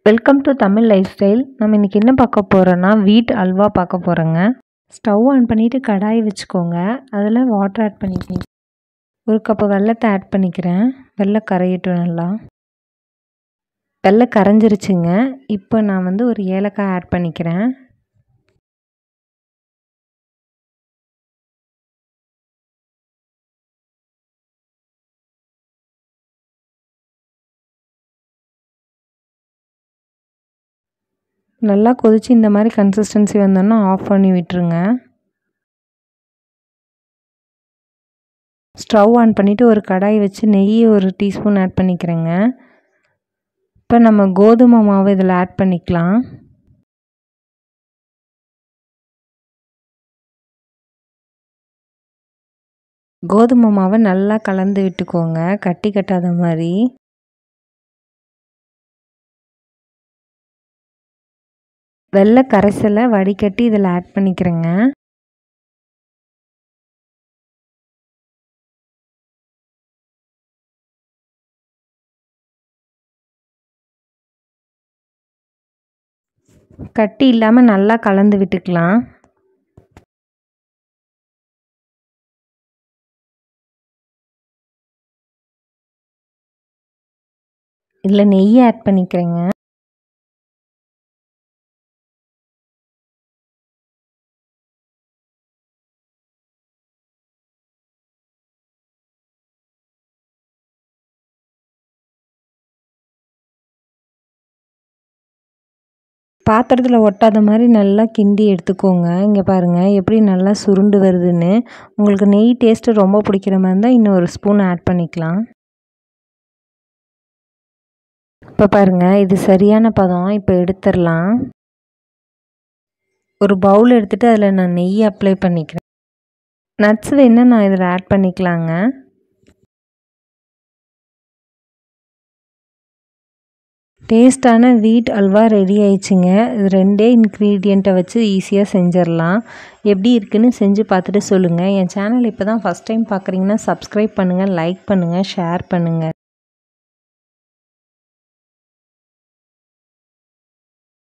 welcome to Tamil lifestyle நம்ம இன்றைக்கி என்ன பார்க்க போகிறோன்னா வீட் அல்வா பார்க்க போகிறோங்க ஸ்டவ் ஆன் பண்ணிவிட்டு கடாய் வச்சுக்கோங்க அதில் வாட்டர் ஆட் பண்ணிக்கோங்க ஒரு கப்பு வெல்லத்தை ஆட் பண்ணிக்கிறேன் வெள்ளை கரையட்டும் நல்லா வெள்ளை கரைஞ்சிருச்சுங்க இப்போ நான் வந்து ஒரு ஏலக்காய் ஆட் பண்ணிக்கிறேன் நல்லா கொதித்து இந்த மாதிரி கன்சிஸ்டன்சி வந்தோன்னா ஆஃப் பண்ணி விட்டுருங்க ஸ்டவ் ஆன் பண்ணிவிட்டு ஒரு கடாய் வச்சு நெய் ஒரு டீஸ்பூன் ஆட் பண்ணிக்கிறேங்க இப்போ நம்ம கோதுமை மாவு இதில் ஆட் பண்ணிக்கலாம் கோதுமை மாவை நல்லா கலந்து விட்டுக்கோங்க கட்டி கட்டாத மாதிரி வெள்ளை கரைசலை வடிகட்டி இதில் ஆட் பண்ணிக்கிறேங்க கட்டி இல்லாமல் நல்லா கலந்து விட்டுக்கலாம் இதில் நெய் ஆட் பண்ணிக்கிறேங்க பாத்திரத்தில் ஒட்டாத மாதிரி நல்லா கிண்டி எடுத்துக்கோங்க இங்கே பாருங்கள் எப்படி நல்லா சுருண்டு வருதுன்னு உங்களுக்கு நெய் டேஸ்ட்டு ரொம்ப பிடிக்கிற மாதிரி இருந்தால் இன்னும் ஒரு ஸ்பூன் ஆட் பண்ணிக்கலாம் இப்போ பாருங்கள் இது சரியான பதம் இப்போ எடுத்துடலாம் ஒரு பவுல் எடுத்துகிட்டு அதில் நான் நெய் அப்ளை பண்ணிக்கிறேன் நட்ஸ் வேணால் நான் இதில் ஆட் பண்ணிக்கலாங்க டேஸ்டான வீட் அல்வா ரெடி ஆயிடுச்சுங்க இது ரெண்டே இன்க்ரீடியண்ட்டை வச்சு ஈஸியாக செஞ்சிடலாம் எப்படி இருக்குன்னு செஞ்சு பார்த்துட்டு சொல்லுங்கள் என் சேனல் இப்போ தான் ஃபஸ்ட் டைம் பார்க்குறீங்கன்னா சப்ஸ்கிரைப் பண்ணுங்கள் லைக் பண்ணுங்கள் ஷேர் பண்ணுங்கள்